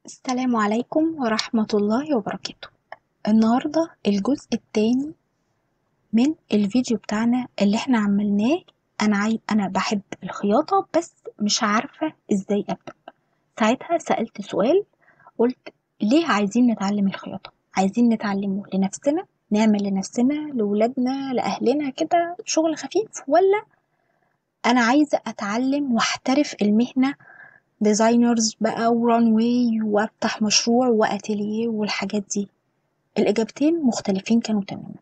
السلام عليكم ورحمة الله وبركاته النهاردة الجزء التاني من الفيديو بتاعنا اللي احنا عملناه انا عاي... انا بحب الخياطة بس مش عارفة ازاي ابدأ ساعتها سألت سؤال قلت ليه عايزين نتعلم الخياطة عايزين نتعلمه لنفسنا نعمل لنفسنا لولادنا لأهلنا كده شغل خفيف ولا أنا عايزة أتعلم وأحترف المهنة ديزاينرز بقى وران واي وافتح مشروع واتيليه والحاجات دي الاجابتين مختلفين كانوا تماما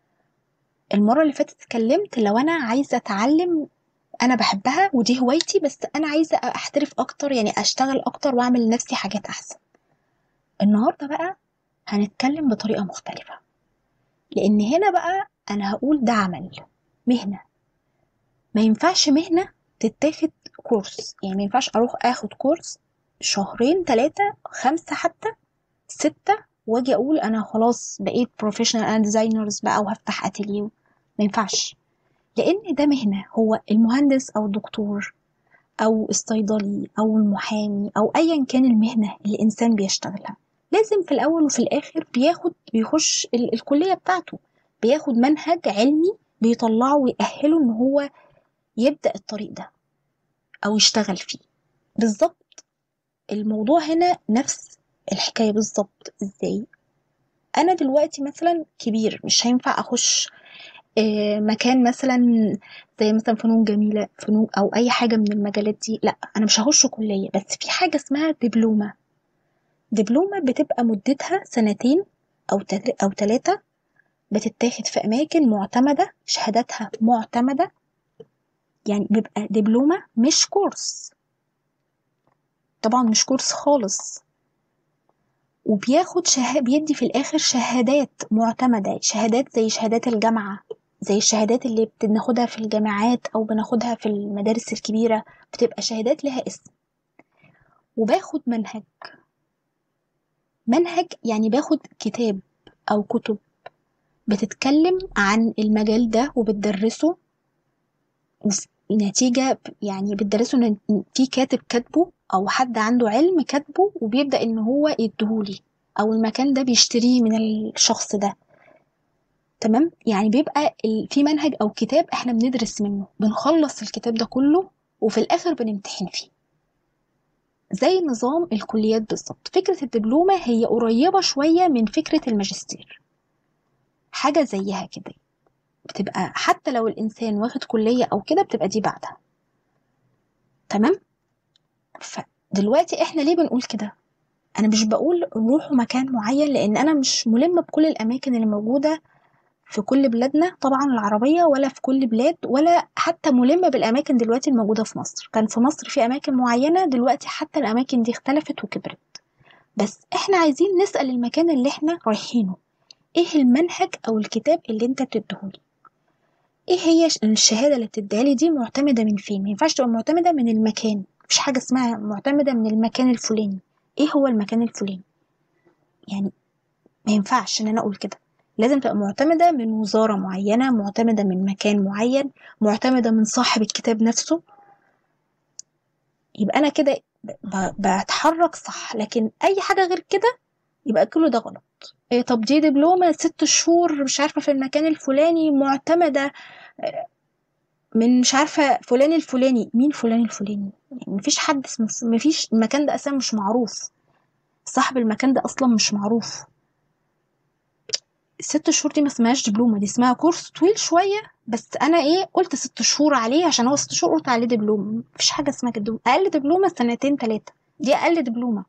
المره اللي فاتت اتكلمت لو انا عايزه اتعلم انا بحبها ودي هوايتي بس انا عايزه احترف اكتر يعني اشتغل اكتر واعمل لنفسي حاجات احسن النهارده بقى هنتكلم بطريقه مختلفه لان هنا بقى انا هقول ده عمل مهنه ما ينفعش مهنه تتاخد كورس يعني ما ينفعش اروح اخد كورس شهرين ثلاثة خمسة حتى ستة واجي اقول انا خلاص بقيت بروفيشنال اند ديزاينرز بقى وهفتح اتيليه ما ينفعش لان ده مهنة هو المهندس او الدكتور او الصيدلي او المحامي او ايا كان المهنة اللي الانسان بيشتغلها لازم في الاول وفي الاخر بياخد بيخش ال- الكلية بتاعته بياخد منهج علمي بيطلعه ويأهله ان هو يبدأ الطريق ده أو يشتغل فيه بالظبط الموضوع هنا نفس الحكاية بالظبط ازاي أنا دلوقتي مثلا كبير مش هينفع أخش آه، مكان مثلا زي مثلا فنون جميلة فنون أو أي حاجة من المجالات دي لأ أنا مش هخش كلية بس في حاجة اسمها دبلومة دبلومة بتبقى مدتها سنتين أو تل- أو تلاتة بتتاخد في أماكن معتمدة شهاداتها معتمدة يعني بيبقى دبلومة مش كورس طبعا مش كورس خالص وبياخد شهادة بيدي في الآخر شهادات معتمدة شهادات زي شهادات الجامعة زي الشهادات اللي بناخدها في الجامعات أو بناخدها في المدارس الكبيرة بتبقى شهادات لها اسم وباخد منهج منهج يعني باخد كتاب أو كتب بتتكلم عن المجال ده وبتدرسه وفي نتيجة يعني بتدرسه إن في كاتب كاتبه أو حد عنده علم كاتبه وبيبدأ إن هو يديهولي أو المكان ده بيشتريه من الشخص ده تمام يعني بيبقى ال- في منهج أو كتاب إحنا بندرس منه بنخلص الكتاب ده كله وفي الآخر بنمتحن فيه زي نظام الكليات بالظبط فكرة الدبلومة هي قريبة شوية من فكرة الماجستير حاجة زيها كده بتبقى حتى لو الإنسان واخد كلية أو كده بتبقى دي بعدها تمام فدلوقتي إحنا ليه بنقول كده أنا مش بقول روحوا مكان معين لأن أنا مش ملمة بكل الأماكن اللي موجودة في كل بلادنا طبعا العربية ولا في كل بلاد ولا حتى ملمة بالأماكن دلوقتي الموجودة في مصر كان في مصر في أماكن معينة دلوقتي حتى الأماكن دي اختلفت وكبرت بس إحنا عايزين نسأل المكان اللي إحنا رايحينه إيه المنهج أو الكتاب اللي أنت بتديهولي ايه هي ش- الشهاده اللي بتديها لي دي معتمده من فين ما ينفعش تبقى معتمده من المكان مفيش حاجه اسمها معتمده من المكان الفلاني ايه هو المكان الفلاني يعني ما ينفعش ان انا اقول كده لازم تبقى معتمده من وزاره معينه معتمده من مكان معين معتمده من صاحب الكتاب نفسه يبقى انا كده ب- ب- بتحرك صح لكن اي حاجه غير كده يبقى كله ده غلط إيه طب دي دبلومه ست شهور مش عارفه في المكان الفلاني معتمده من مش عارفة فلان الفلاني مين فلان الفلاني يعني مفيش حد اسمه مفيش المكان ده أصلا مش معروف صاحب المكان ده أصلا مش معروف الست شهور دي ما اسمهاش دبلومة دي اسمها كورس طويل شوية بس أنا إيه قلت ست شهور عليه عشان هو ست شهور قلت عليه دبلومة مفيش حاجة اسمها كده أقل دبلومة سنتين تلاتة دي أقل دبلومة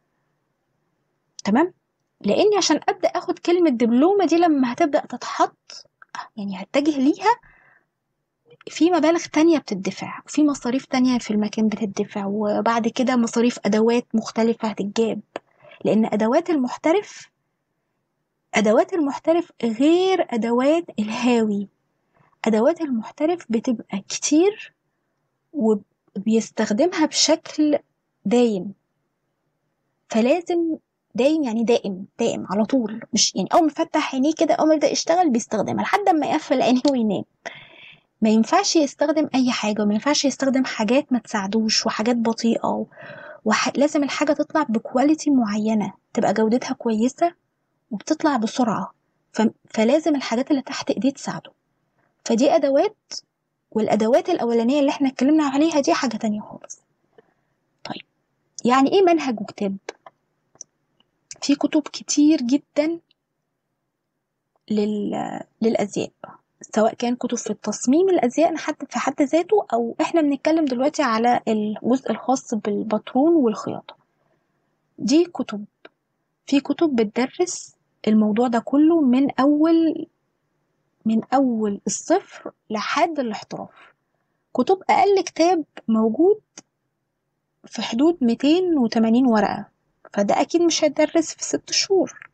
تمام لأني عشان أبدأ أخد كلمة دبلومة دي لما هتبدأ تتحط يعني هتجه ليها في مبالغ تانية بتدفع وفي مصاريف تانية في المكان بتدفع وبعد كده مصاريف أدوات مختلفة هتتجاب لأن أدوات المحترف أدوات المحترف غير أدوات الهاوي أدوات المحترف بتبقى كتير وبيستخدمها بشكل دايم فلازم دايم يعني دائم دائم على طول مش يعني أول ما يفتح عينيه كده أول ما يبدأ يشتغل بيستخدمها لحد ما يقفل عينيه وينام ما ينفعش يستخدم اي حاجه وما ينفعش يستخدم حاجات ما تساعدوش وحاجات بطيئه و... ولازم الحاجة تطلع بكواليتي معينة تبقى جودتها كويسة وبتطلع بسرعة ف- فلازم الحاجات اللي تحت ايديه تساعده فدي ادوات والادوات الاولانيه اللي احنا اتكلمنا عليها دي حاجه تانية خالص طيب يعني ايه منهج وكتاب في كتب كتير جدا لل... للازياء سواء كان كتب في التصميم الازياء حتى في حد ذاته او احنا بنتكلم دلوقتي على الجزء الخاص بالباترون والخياطه دي كتب في كتب بتدرس الموضوع ده كله من اول من اول الصفر لحد الاحتراف كتب اقل كتاب موجود في حدود 280 ورقة فده أكيد مش هيتدرس في ست شهور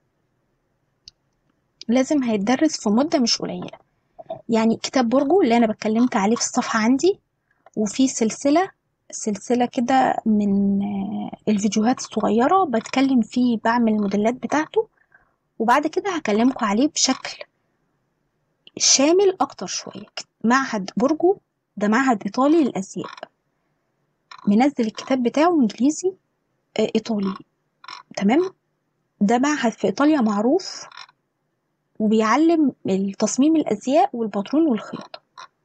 لازم هيتدرس في مدة مش قليلة يعني كتاب برجو اللي أنا بتكلمت عليه في الصفحة عندي وفي سلسلة سلسلة كده من آه، الفيديوهات الصغيرة بتكلم فيه بعمل الموديلات بتاعته وبعد كده هكلمكم عليه بشكل شامل أكتر شوية معهد برجو ده معهد إيطالي للأزياء منزل الكتاب بتاعه إنجليزي آه، إيطالي تمام ده معهد في إيطاليا معروف وبيعلم التصميم الأزياء والباترون والخياطة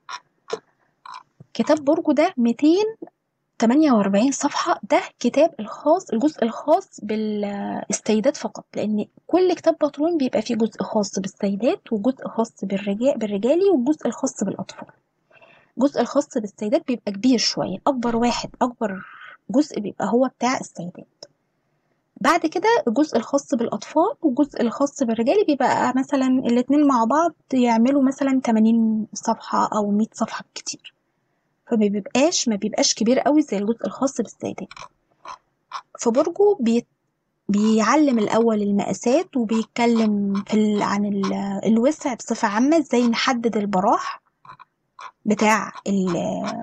كتاب برجو ده 248 صفحة ده كتاب الخاص الجزء الخاص بالسيدات فقط لأن كل كتاب باترون بيبقى فيه جزء خاص بالسيدات وجزء خاص بالرجال بالرجالي والجزء الخاص بالأطفال الجزء الخاص بالسيدات بيبقى كبير شوية أكبر واحد أكبر جزء بيبقى هو بتاع السيدات بعد كده الجزء الخاص بالأطفال والجزء الخاص بالرجال بيبقى مثلا الاتنين مع بعض يعملوا مثلا 80 صفحة أو 100 صفحة كتير فما بيبقاش ما بيبقاش كبير قوي زي الجزء الخاص بالسيدات فبرجو بي بيعلم الأول المقاسات وبيتكلم في ال... عن ال... الوسع بصفة عامة ازاي نحدد البراح بتاع ال...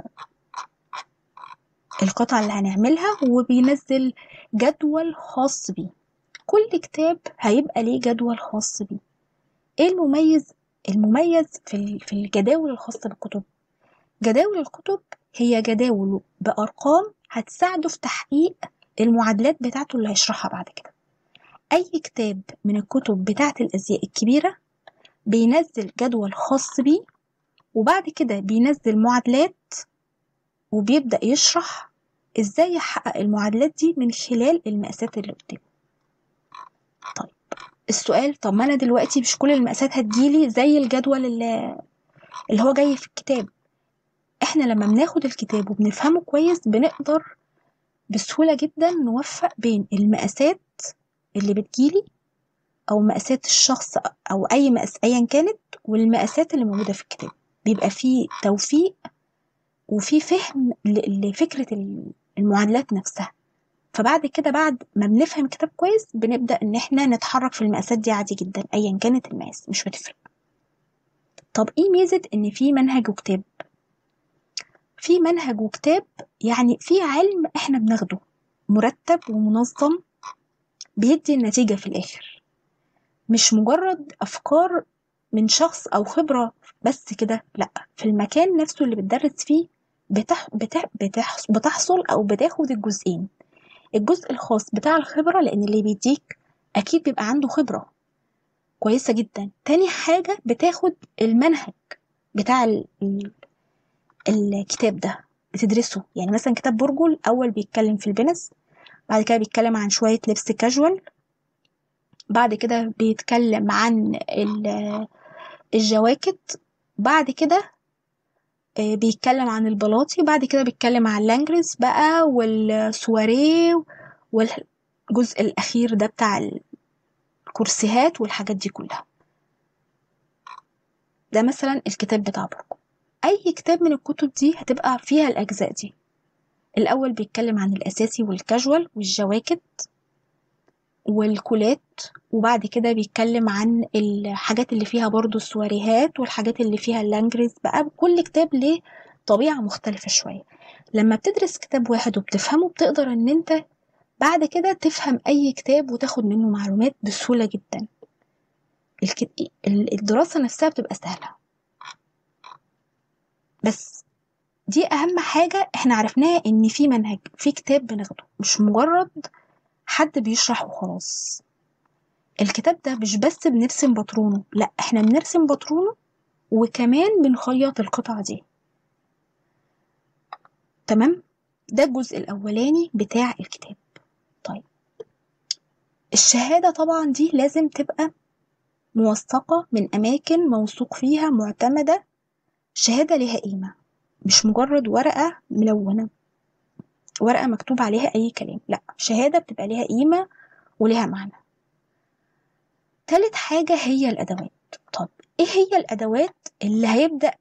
القطعة اللي هنعملها وبينزل جدول خاص بيه كل كتاب هيبقى ليه جدول خاص بيه ايه المميز المميز في ال- في الجداول الخاصة بالكتب جداول الكتب هي جداول بأرقام هتساعده في تحقيق المعادلات بتاعته اللي هيشرحها بعد كده أي كتاب من الكتب بتاعة الأزياء الكبيرة بينزل جدول خاص بيه وبعد كده بينزل معادلات وبيبدأ يشرح ازاي يحقق المعادلات دي من خلال المقاسات اللي قدامه طيب السؤال طب ما انا دلوقتي مش كل المقاسات هتجيلي زي الجدول اللي, اللي هو جاي في الكتاب احنا لما بناخد الكتاب وبنفهمه كويس بنقدر بسهولة جدا نوفق بين المقاسات اللي بتجيلي او مقاسات الشخص او اي مقاس ايا كانت والمقاسات اللي موجودة في الكتاب بيبقى فيه توفيق وفي فهم ل- لفكرة المعادلات نفسها فبعد كده بعد ما بنفهم الكتاب كويس بنبدأ إن إحنا نتحرك في المقاسات دي عادي جدا أيا كانت المقاس مش بتفرق طب إيه ميزة إن في منهج وكتاب؟ في منهج وكتاب يعني في علم إحنا بناخده مرتب ومنظم بيدي النتيجة في الآخر مش مجرد أفكار من شخص أو خبرة بس كده لأ في المكان نفسه اللي بتدرس فيه بتح... بتح... بتح... بتحصل أو بتاخد الجزئين الجزء الخاص بتاع الخبرة لأن اللي بيديك أكيد بيبقى عنده خبرة كويسة جدا تاني حاجة بتاخد المنهج بتاع ال... ال... الكتاب ده بتدرسه يعني مثلا كتاب برجل الأول بيتكلم في البنس بعد كده بيتكلم عن شوية لبس كاجوال بعد كده بيتكلم عن ال- الجواكت بعد كده آه، بيتكلم عن البلاطي بعد كده بيتكلم عن اللانجرز بقى والسواريه والجزء الأخير ده بتاع الكرسيهات والحاجات دي كلها ده مثلا الكتاب بتاع برجو أي كتاب من الكتب دي هتبقى فيها الأجزاء دي الأول بيتكلم عن الأساسي والكاجوال والجواكت والكولات وبعد كده بيتكلم عن الحاجات اللي فيها برضو السواريهات والحاجات اللي فيها اللانجريز بقى كل كتاب ليه طبيعة مختلفة شوية لما بتدرس كتاب واحد وبتفهمه بتقدر ان انت بعد كده تفهم اي كتاب وتاخد منه معلومات بسهولة جدا الك- ال- الدراسة نفسها بتبقى سهلة بس دي اهم حاجة احنا عرفناها ان في منهج في كتاب بناخده مش مجرد حد بيشرح وخلاص الكتاب ده مش بس بنرسم باترونه لا احنا بنرسم باترونه وكمان بنخيط القطع دي تمام ده الجزء الاولاني بتاع الكتاب طيب الشهادة طبعا دي لازم تبقى موثقة من أماكن موثوق فيها معتمدة شهادة ليها قيمة مش مجرد ورقة ملونة ورقة مكتوب عليها أي كلام لأ شهادة بتبقى ليها قيمة وليها معنى تالت حاجة هي الأدوات طب إيه هي الأدوات اللي هيبدأ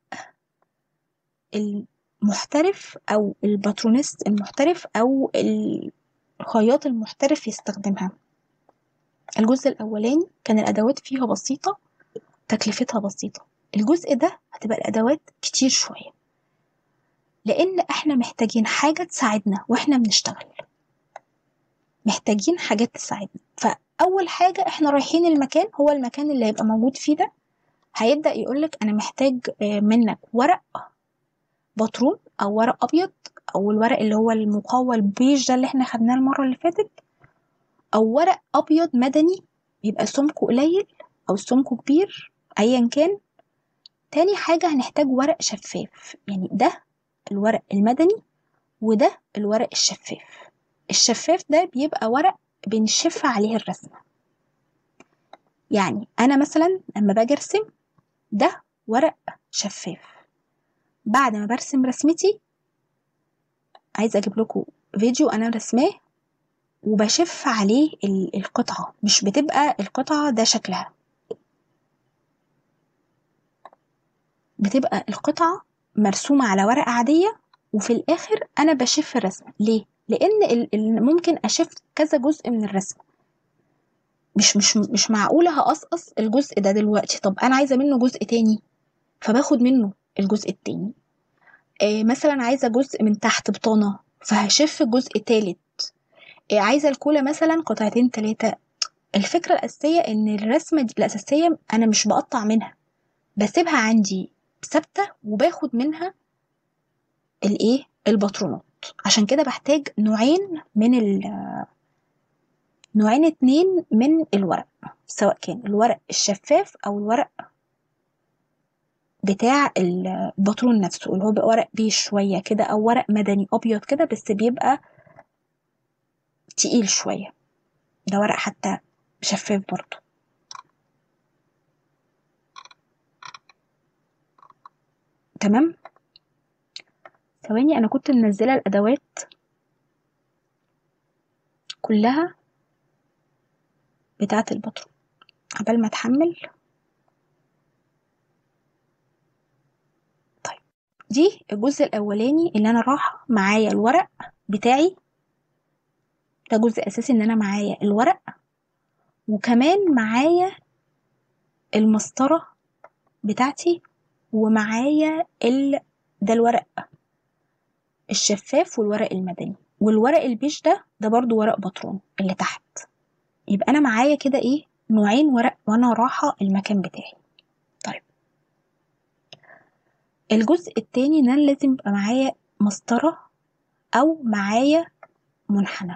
المحترف أو الباترونيست المحترف أو الخياط المحترف يستخدمها الجزء الأولاني كان الأدوات فيها بسيطة تكلفتها بسيطة الجزء ده هتبقى الأدوات كتير شوية لأن إحنا محتاجين حاجة تساعدنا وإحنا بنشتغل محتاجين حاجات تساعدنا فأول حاجة إحنا رايحين المكان هو المكان اللي هيبقى موجود فيه ده هيبدأ يقولك أنا محتاج منك ورق بطرون أو ورق أبيض أو الورق اللي هو المقوى البيج ده اللي إحنا خدناه المرة اللي فاتت أو ورق أبيض مدني يبقى سمكه قليل أو سمكه كبير أيا كان تاني حاجة هنحتاج ورق شفاف يعني ده الورق المدني وده الورق الشفاف الشفاف ده بيبقى ورق بنشف عليه الرسمة يعني أنا مثلا لما باجي أرسم ده ورق شفاف بعد ما برسم رسمتي عايزة أجيب لكم فيديو أنا رسماه وبشف عليه القطعة مش بتبقى القطعة ده شكلها بتبقى القطعة مرسومة على ورقة عادية وفي الآخر أنا بشف الرسمة ليه؟ لأن ممكن أشف كذا جزء من الرسمة مش مش مش معقولة هقصقص الجزء ده دلوقتي طب أنا عايزة منه جزء تاني فباخد منه الجزء التاني آه مثلا عايزة جزء من تحت بطانة فهشف جزء تالت آه عايزة الكولة مثلا قطعتين تلاتة الفكرة الأساسية إن الرسمة دي الأساسية أنا مش بقطع منها بسيبها عندي ثابتة وباخد منها الإيه الباترونات عشان كده بحتاج نوعين من ال نوعين اتنين من الورق سواء كان الورق الشفاف أو الورق بتاع الباترون نفسه اللي هو بقى ورق بيش شوية كده أو ورق مدني أبيض كده بس بيبقى تقيل شوية ده ورق حتى شفاف برضه تمام ثواني انا كنت منزله الادوات كلها بتاعه البطرون عبال ما اتحمل طيب دي الجزء الاولاني اللي انا رايحه معايا الورق بتاعي ده جزء اساسي ان انا معايا الورق وكمان معايا المسطره بتاعتي ومعايا ال... ده الورق الشفاف والورق المدني والورق البيج ده ده برضو ورق بطرون اللي تحت يبقى انا معايا كده ايه نوعين ورق وانا رايحه المكان بتاعي طيب الجزء التاني ان انا لازم يبقى معايا مسطره او معايا منحنى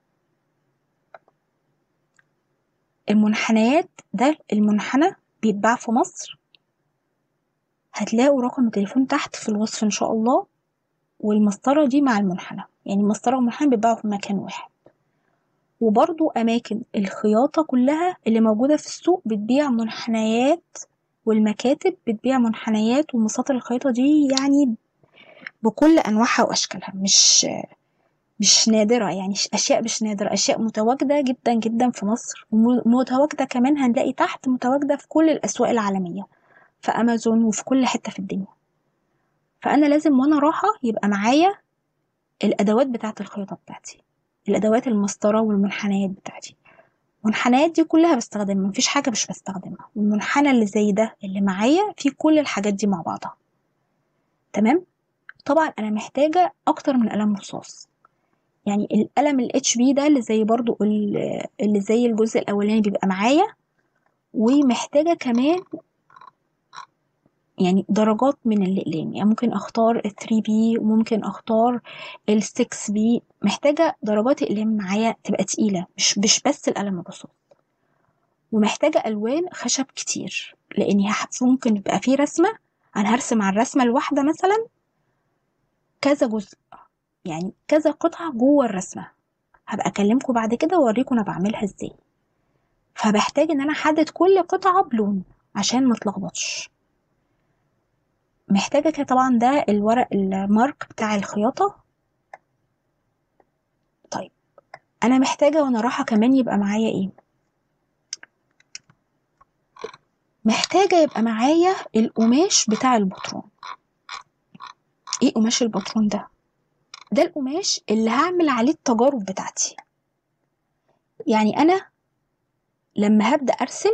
المنحنيات ده المنحنى بيتباع في مصر هتلاقوا رقم التليفون تحت في الوصف ان شاء الله والمسطرة دي مع المنحنى يعني المسطرة والمنحنى بيتباعوا في مكان واحد وبرضو أماكن الخياطة كلها اللي موجودة في السوق بتبيع منحنيات والمكاتب بتبيع منحنيات ومساطر الخياطة دي يعني بكل أنواعها وأشكالها مش مش نادرة يعني أشياء مش نادرة أشياء متواجدة جدا جدا في مصر ومتواجدة كمان هنلاقي تحت متواجدة في كل الأسواق العالمية في أمازون وفي كل حتة في الدنيا فأنا لازم وأنا رايحة يبقى معايا الأدوات بتاعة الخياطة بتاعتي الأدوات المسطرة والمنحنيات بتاعتي المنحنيات دي كلها بستخدمها مفيش حاجة مش بستخدمها والمنحنى اللي زي ده اللي معايا فيه كل الحاجات دي مع بعضها تمام طبعا أنا محتاجة أكتر من قلم رصاص يعني القلم الاتش بي ده اللي زي برضو اللي زي الجزء الأولاني بيبقى معايا ومحتاجة كمان يعني درجات من الأقلام يعني ممكن أختار ال 3 بي وممكن أختار ال 6 بي محتاجة درجات أقلام معايا تبقى تقيلة مش مش بس القلم الرصاص ومحتاجة ألوان خشب كتير لأني هح- ممكن يبقى في رسمة أنا هرسم على الرسمة الواحدة مثلا كذا جزء يعني كذا قطعة جوه الرسمة هبقى أكلمكم بعد كده وأوريكم أنا بعملها إزاي فبحتاج إن أنا أحدد كل قطعة بلون عشان ما اتلخبطش محتاجة كده طبعا ده الورق المارك بتاع الخياطة طيب أنا محتاجة وأنا رايحة كمان يبقى معايا إيه محتاجة يبقى معايا القماش بتاع البطرون ايه قماش البطرون ده ده القماش اللي هعمل عليه التجارب بتاعتي يعني انا لما هبدأ ارسم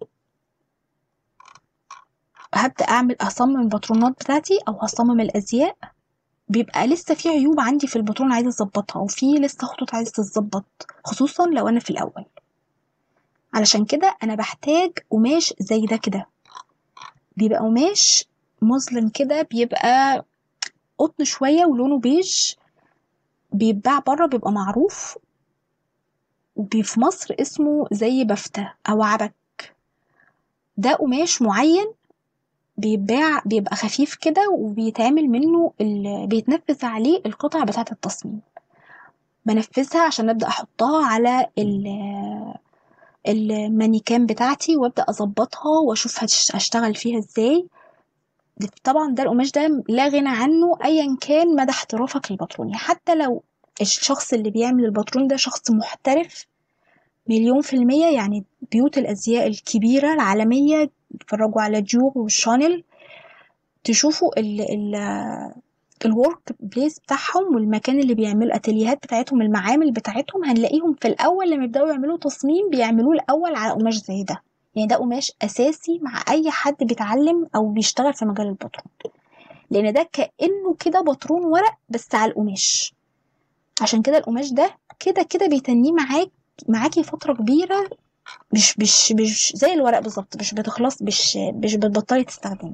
هبدأ اعمل اصمم البطرونات بتاعتي او هصمم الازياء بيبقى لسه في عيوب عندي في البطرون عايزة اظبطها وفي لسه خطوط عايزة تتظبط خصوصا لو انا في الاول علشان كده انا بحتاج قماش زي ده كده بيبقى قماش مظلم كده بيبقى قطن شوية ولونه بيج بيتباع بره بيبقى معروف وبي في مصر اسمه زي بفتة أو عبك ده قماش معين بيتباع بيبقى خفيف كده وبيتعمل منه ال... بيتنفذ عليه القطع بتاعة التصميم بنفذها عشان أبدأ أحطها على ال... المانيكان بتاعتي وأبدأ أظبطها وأشوف هتش- هشتغل فيها إزاي طبعا ده القماش ده لا غنى عنه ايا كان مدى احترافك للباترون حتى لو الشخص اللي بيعمل الباترون ده شخص محترف مليون في المية يعني بيوت الأزياء الكبيرة العالمية اتفرجوا على ديور وشانل تشوفوا ال ال الورك بليس بتاعهم والمكان اللي بيعملوا الاتيليهات بتاعتهم المعامل بتاعتهم هنلاقيهم في الأول لما يبدأوا يعملوا تصميم بيعملوه الأول على قماش زي ده يعني ده قماش أساسي مع أي حد بيتعلم أو بيشتغل في مجال الباترون لأن ده كأنه كده باترون ورق بس على القماش عشان كده القماش ده كده كده بيتنيه معاك معاكي فترة كبيرة مش مش مش زي الورق بالظبط مش بتخلص مش مش بتبطلي تستخدميه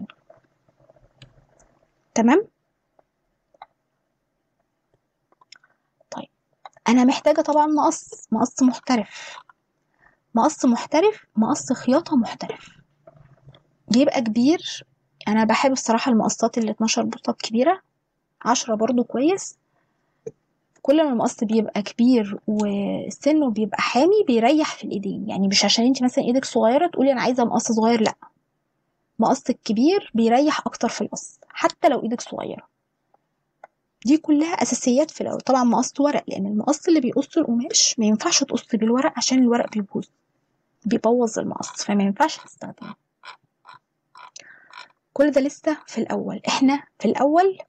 تمام طيب انا محتاجة طبعا مقص مقص محترف مقص محترف مقص خياطة محترف بيبقى كبير انا بحب الصراحة المقصات اللي 12 بوصة كبيرة عشرة برضو كويس كل ما المقص بيبقى كبير وسنه بيبقى حامي بيريح في الايدين يعني مش عشان انت مثلا ايدك صغيرة تقولي انا عايزة مقص صغير لا مقص الكبير بيريح اكتر في القص حتى لو ايدك صغيرة دي كلها اساسيات في الاول طبعا مقص ورق لان المقص اللي بيقص القماش ما ينفعش تقص بالورق عشان الورق بيبوظ بيبوظ المقص فما ينفعش تستخدمه كل ده لسه في الاول احنا في الاول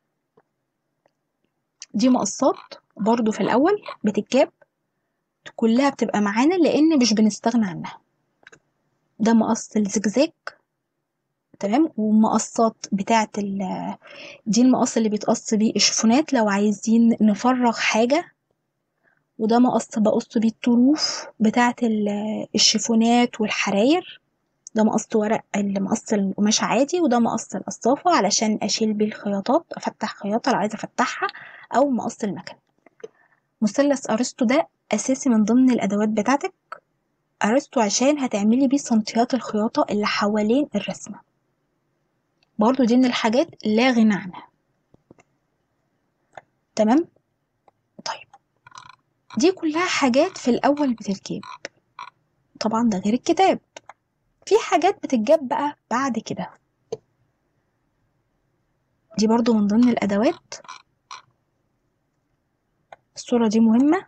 دي مقصات برضو في الاول بتتجاب كلها بتبقى معانا لان مش بنستغنى عنها ده مقص الزجزاج تمام ومقصات بتاعه ال دي المقص اللي بيتقص بيه الشفونات لو عايزين نفرغ حاجه وده مقص بقص بيه الطروف بتاعه الشيفونات والحراير ده مقص ورق اللي مقص القماش عادي وده مقص القصافة علشان أشيل بيه الخياطات أفتح خياطة لو عايزة أفتحها أو مقص المكنة مثلث أرسطو ده أساسي من ضمن الأدوات بتاعتك أرسطو عشان هتعملي بيه سنتيات الخياطة اللي حوالين الرسمة برضو دي من الحاجات لا غنى عنها تمام طيب دي كلها حاجات في الأول بتتجاب طبعا ده غير الكتاب في حاجات بتتجاب بقى بعد كده دي برضو من ضمن الأدوات الصورة دي مهمة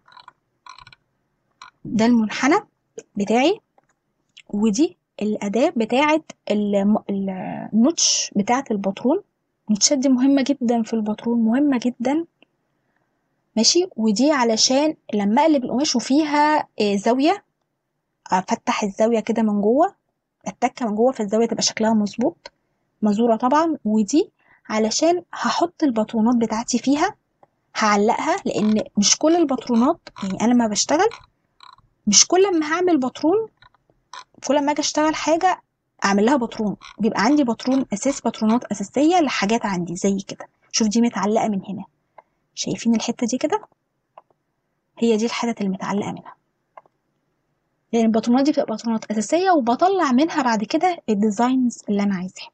ده المنحنى بتاعي ودي الأداة بتاعة النوتش بتاعة الباترون النوتشات دي مهمة جدا في الباترون مهمة جدا ماشي ودي علشان لما اقلب القماش وفيها زاوية افتح الزاوية كده من جوه التكة من جوه فالزاوية تبقى شكلها مظبوط مزورة طبعا ودي علشان هحط الباترونات بتاعتي فيها هعلقها لان مش كل الباترونات يعني انا لما بشتغل مش كل ما هعمل باترون كل ما اجي اشتغل حاجة اعمل لها باترون بيبقى عندي باترون اساس باترونات اساسيه لحاجات عندي زي كده شوف دي متعلقه من هنا شايفين الحته دي كده هي دي الحتت اللي متعلقه منها لان الباترونات دي بتبقى باترونات اساسيه وبطلع منها بعد كده الديزاينز اللي انا عايزاها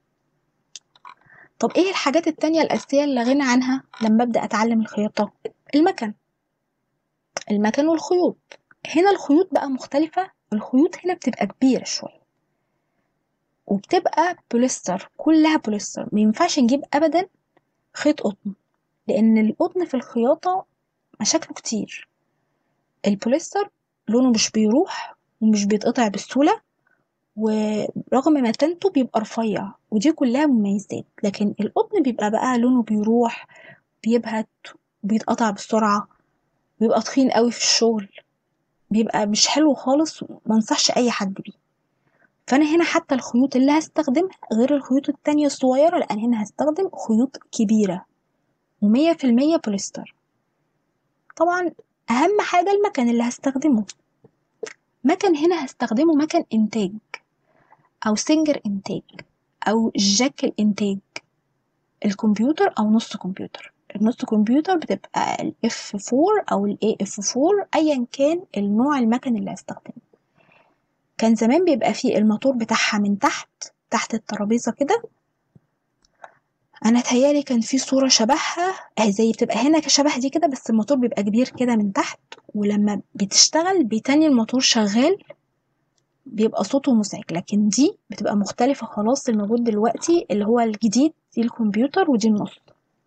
طب ايه الحاجات التانية الاساسيه اللي غنى عنها لما ابدا اتعلم الخياطه المكن المكن والخيوط هنا الخيوط بقى مختلفه الخيوط هنا بتبقى كبيره شويه وبتبقى بوليستر كلها بوليستر ما ينفعش نجيب ابدا خيط قطن لان القطن في الخياطه مشاكله كتير البوليستر لونه مش بيروح ومش بيتقطع بسهوله ورغم متانته بيبقى رفيع ودي كلها مميزات لكن القطن بيبقى بقى لونه بيروح بيبهت بيتقطع بسرعه بيبقى تخين قوي في الشغل بيبقى مش حلو خالص ومنصحش اي حد بيه فانا هنا حتى الخيوط اللي هستخدمها غير الخيوط التانية الصغيرة لان هنا هستخدم خيوط كبيرة ومية في المية بوليستر طبعا اهم حاجة المكان اللي هستخدمه مكن هنا هستخدمه مكن انتاج او سنجر انتاج او جاك الانتاج الكمبيوتر او نص كمبيوتر النص كمبيوتر بتبقى ال F4 او ال AF4 ايا كان النوع المكن اللي هستخدمه كان زمان بيبقى فيه الموتور بتاعها من تحت تحت الترابيزة كده انا تهيالي كان في صورة شبهها اهي زي بتبقى هنا شبه دي كده بس الموتور بيبقى كبير كده من تحت ولما بتشتغل بيتاني الموتور شغال بيبقى صوته مزعج لكن دي بتبقى مختلفة خلاص الموجود دلوقتي اللي هو الجديد دي الكمبيوتر ودي النص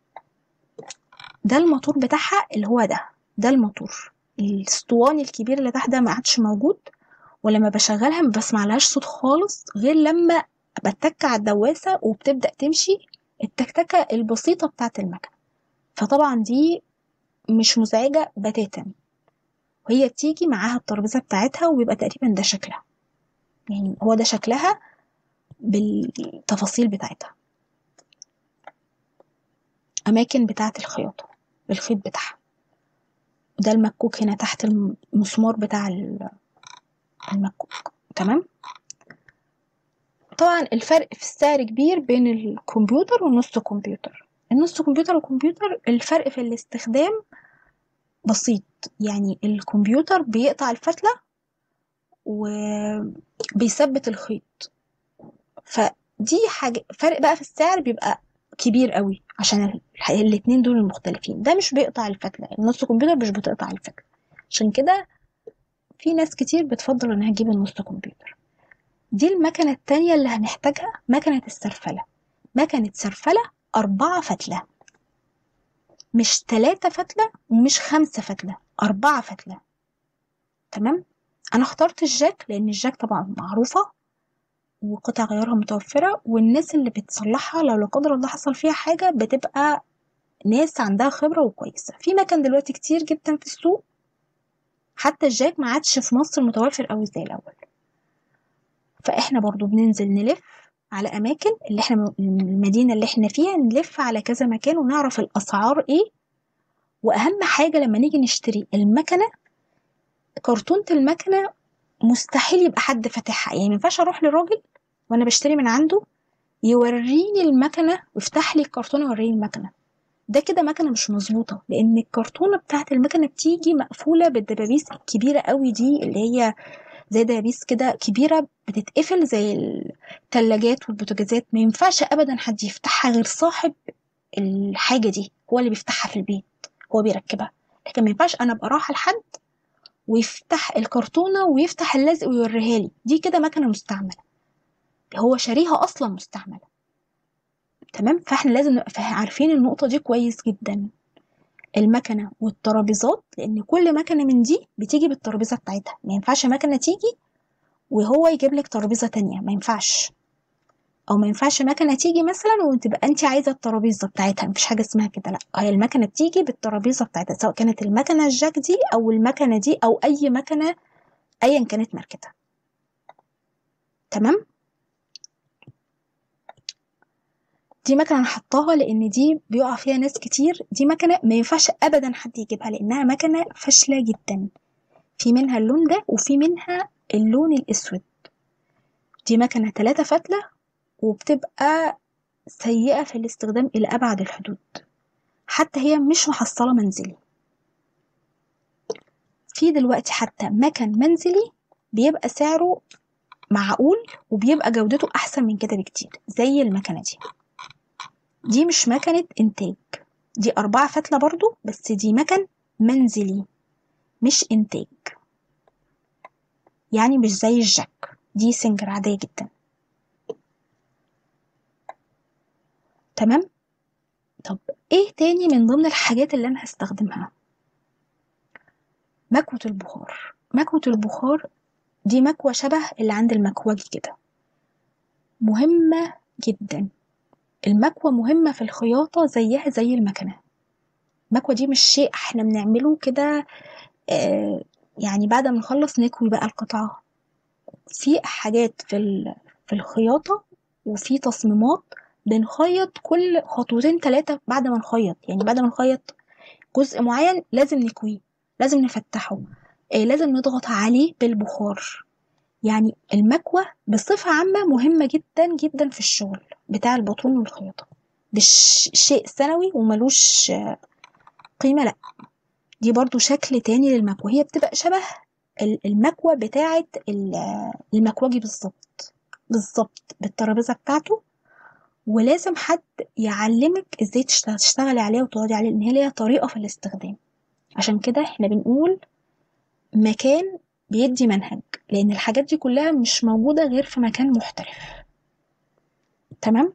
ده الموتور بتاعها اللي هو ده ده الموتور الاسطواني الكبير اللي تحت ده ما عادش موجود ولما بشغلها ما بسمعلهاش صوت خالص غير لما بتك على الدواسة وبتبدأ تمشي التكتكة البسيطة بتاعت المكنة فطبعا دي مش مزعجة بتاتا وهي بتيجي معاها الترابيزة بتاعتها وبيبقى تقريبا ده شكلها يعني هو ده شكلها بالتفاصيل بتاعتها أماكن بتاعة الخياطة الخيط بتاعها ده المكوك هنا تحت المسمار بتاع المكوك تمام طبعا الفرق في السعر كبير بين الكمبيوتر والنص كمبيوتر النص كمبيوتر والكمبيوتر الفرق في الاستخدام بسيط يعني الكمبيوتر بيقطع الفتلة وبيثبت الخيط فدي حاجة فرق بقى في السعر بيبقى كبير قوي عشان الاتنين دول المختلفين ده مش بيقطع الفتلة النص كمبيوتر مش بتقطع الفتلة عشان كده في ناس كتير بتفضل انها تجيب النص كمبيوتر دي المكنة التانية اللي هنحتاجها مكنة السرفلة مكنة سرفلة أربعة فتلة مش تلاتة فتلة ومش خمسة فتلة أربعة فتلة تمام أنا اخترت الجاك لأن الجاك طبعا معروفة وقطع غيارها متوفرة والناس اللي بتصلحها لو لا قدر الله حصل فيها حاجة بتبقى ناس عندها خبرة وكويسة في مكن دلوقتي كتير جدا في السوق حتى الجاك ما عادش في مصر متوفر قوي زي الأول فإحنا برضو بننزل نلف على أماكن اللي إحنا المدينة اللي إحنا فيها نلف على كذا مكان ونعرف الأسعار إيه وأهم حاجة لما نيجي نشتري المكنة كرتونة المكنة مستحيل يبقى حد فاتحها يعني مينفعش أروح لراجل وأنا بشتري من عنده يوريني المكنة ويفتح لي الكرتونة ويوريني المكنة ده كده مكنة مش مظبوطة لأن الكرتونة بتاعت المكنة بتيجي مقفولة بالدبابيس الكبيرة قوي دي اللي هي زي دبابيس كده كبيرة بتتقفل زي التلاجات والبوتاجازات ما ينفعش أبدا حد يفتحها غير صاحب الحاجة دي هو اللي بيفتحها في البيت هو بيركبها لكن ما ينفعش أنا أبقى رايحة لحد ويفتح الكرتونة ويفتح اللزق ويوريها لي دي كده مكنة مستعملة هو شاريها أصلا مستعملة تمام فاحنا لازم نبقى عارفين النقطة دي كويس جدا المكنة والترابيزات لأن كل مكنة من دي بتيجي بالترابيزة بتاعتها ما ينفعش مكنة تيجي وهو يجيب لك ترابيزة تانية ما ينفعش أو ما ينفعش مكنة تيجي مثلا وتبقى أنت عايزة الترابيزة بتاعتها مفيش حاجة اسمها كده لأ هي المكنة بتيجي بالترابيزة بتاعتها سواء كانت المكنة الجاك دي أو المكنة دي أو أي مكنة أيا كانت ماركتها تمام دي مكنة أنا حطاها لأن دي بيقع فيها ناس كتير دي مكنة ما ينفعش أبدا حد يجيبها لأنها مكنة فاشلة جدا في منها اللون ده وفي منها اللون الأسود دي مكنة تلاتة فتلة وبتبقى سيئة في الاستخدام إلى أبعد الحدود حتى هي مش محصلة منزلي في دلوقتي حتى مكن منزلي بيبقى سعره معقول وبيبقى جودته أحسن من كده بكتير زي المكنة دي دي مش مكنة إنتاج دي أربعة فتلة برضو بس دي مكن منزلي مش إنتاج يعني مش زي الجاك دي سنجر عادية جدا تمام طب ايه تاني من ضمن الحاجات اللي انا هستخدمها مكوة البخار مكوة البخار دي مكوة شبه اللي عند المكواجي كده مهمة جدا المكوة مهمة في الخياطة زيها زي المكنة المكوة دي مش شيء احنا بنعمله كده آه يعني بعد ما نخلص نكوي بقى القطعة في حاجات في في الخياطة وفي تصميمات بنخيط كل خطوتين ثلاثة بعد ما نخيط يعني بعد ما نخيط جزء معين لازم نكويه لازم نفتحه آه لازم نضغط عليه بالبخار يعني المكوة بصفة عامة مهمة جدا جدا في الشغل بتاع البطون والخياطة مش شيء ثانوي وملوش قيمة لأ دي برضو شكل تاني للمكوة هي بتبقى شبه المكوة بتاعة المكواجي بالظبط بالظبط بالترابيزة بتاعته ولازم حد يعلمك ازاي تشتغلي عليها وتقعدي عليها لان هي ليها طريقة في الاستخدام عشان كده احنا بنقول مكان بيدي منهج لان الحاجات دي كلها مش موجودة غير في مكان محترف تمام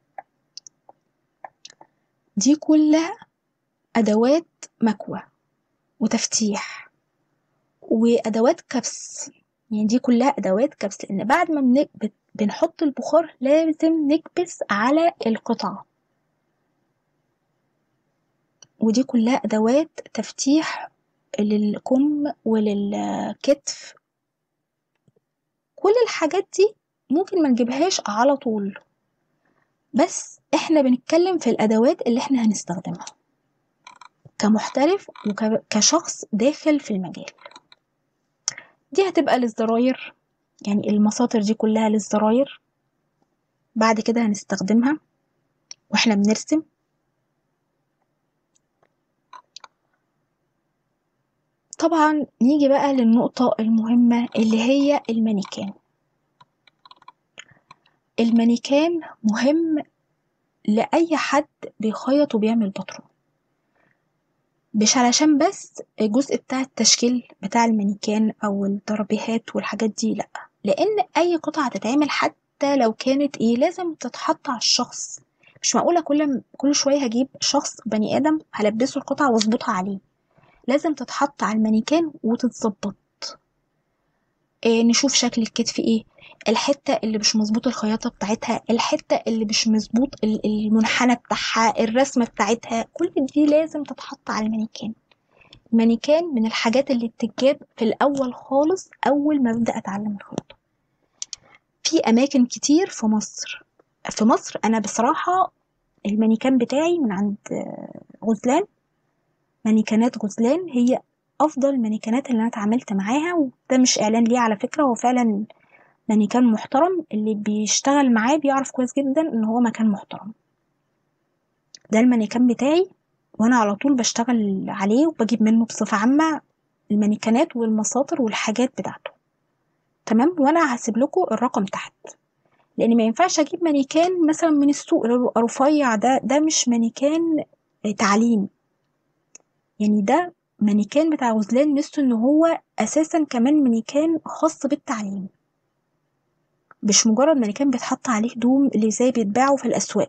دي كلها ادوات مكوة وتفتيح وادوات كبس يعني دي كلها ادوات كبس لان بعد ما بن... بنحط البخار لازم نكبس على القطعة ودي كلها ادوات تفتيح للكم وللكتف كل الحاجات دي ممكن ما نجيبهاش على طول بس احنا بنتكلم في الادوات اللي احنا هنستخدمها كمحترف وكشخص داخل في المجال دي هتبقى للزراير يعني المساطر دي كلها للزراير بعد كده هنستخدمها واحنا بنرسم طبعا نيجي بقى للنقطة المهمة اللي هي المانيكان المانيكان مهم لأي حد بيخيط وبيعمل بطرون مش علشان بس الجزء بتاع التشكيل بتاع المانيكان أو الدربيهات والحاجات دي لأ لأن أي قطعة تتعمل حتى لو كانت إيه لازم تتحط على الشخص مش معقولة كل كل شوية هجيب شخص بني آدم هلبسه القطعة واظبطها عليه لازم تتحط على المانيكان وتتظبط إيه نشوف شكل الكتف ايه الحتة اللي مش مظبوط الخياطة بتاعتها الحتة اللي مش مظبوط المنحنى بتاعها الرسمة بتاعتها كل دي لازم تتحط على المانيكان المانيكان من الحاجات اللي بتتجاب في الأول خالص أول ما أبدأ أتعلم الخياطة في أماكن كتير في مصر في مصر أنا بصراحة المانيكان بتاعي من عند غزلان مانيكانات غزلان هي افضل المانيكانات اللي انا اتعاملت معاها وده مش اعلان ليه على فكره هو فعلا مانيكان محترم اللي بيشتغل معاه بيعرف كويس جدا ان هو مكان محترم ده المانيكان بتاعي وانا على طول بشتغل عليه وبجيب منه بصفه عامه المانيكانات والمساطر والحاجات بتاعته تمام وانا هسيب لكم الرقم تحت لان ما ينفعش اجيب مانيكان مثلا من السوق اللي بيبقى رفيع ده ده مش مانيكان تعليم يعني ده مانيكان بتاع غزلان ميزته ان هو اساسا كمان مانيكان خاص بالتعليم مش مجرد مانيكان بيتحط عليه هدوم اللي زي بيتباعوا في الاسواق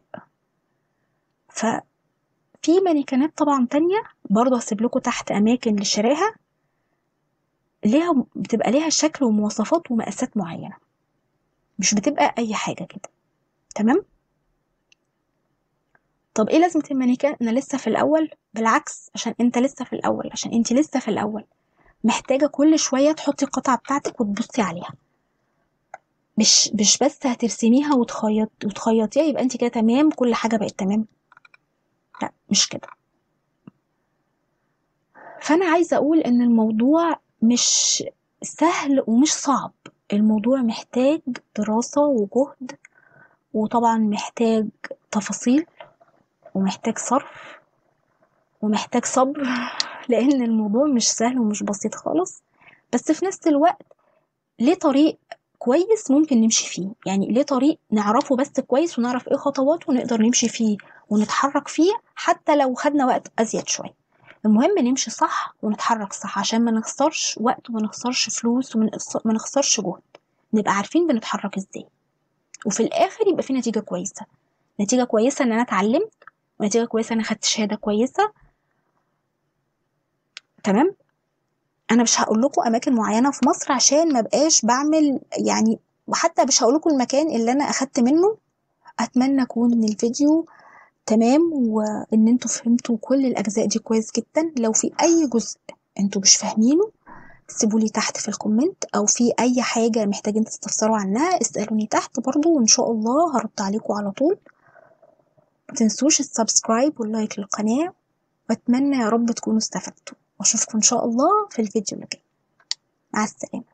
ففي مانيكانات طبعا تانية برضه هسيب لكم تحت اماكن لشرائها ليها بتبقى ليها شكل ومواصفات ومقاسات معينة مش بتبقى اي حاجة كده تمام طب ايه لازمة المانيكان انا لسه في الاول بالعكس عشان انت لسه في الاول عشان انت لسه في الاول محتاجة كل شوية تحطي القطعة بتاعتك وتبصي عليها مش مش بس هترسميها وتخيط وتخيطيها يبقى انت كده تمام كل حاجة بقت تمام لا مش كده فانا عايزة اقول ان الموضوع مش سهل ومش صعب الموضوع محتاج دراسة وجهد وطبعا محتاج تفاصيل ومحتاج صرف ومحتاج صبر لأن الموضوع مش سهل ومش بسيط خالص بس في نفس الوقت ليه طريق كويس ممكن نمشي فيه يعني ليه طريق نعرفه بس كويس ونعرف ايه خطواته ونقدر نمشي فيه ونتحرك فيه حتى لو خدنا وقت أزيد شوية المهم نمشي صح ونتحرك صح عشان ما نخسرش وقت وما نخسرش فلوس وما نخسرش جهد نبقى عارفين بنتحرك ازاي وفي الآخر يبقى في نتيجة كويسة نتيجة كويسة إن أنا اتعلمت ونتيجة كويسة إن أنا خدت شهادة كويسة تمام انا مش هقول لكم اماكن معينه في مصر عشان ما بقاش بعمل يعني وحتى مش هقول لكم المكان اللي انا اخدت منه اتمنى اكون ان الفيديو تمام وان انتوا فهمتوا كل الاجزاء دي كويس جدا لو في اي جزء انتوا مش فاهمينه سيبولي تحت في الكومنت او في اي حاجه محتاجين تستفسروا عنها اسالوني تحت برضو وان شاء الله هرد عليكم على طول متنسوش السبسكرايب واللايك للقناه واتمنى يا رب تكونوا استفدتوا واشوفكم ان شاء الله في الفيديو اللي جاي مع السلامه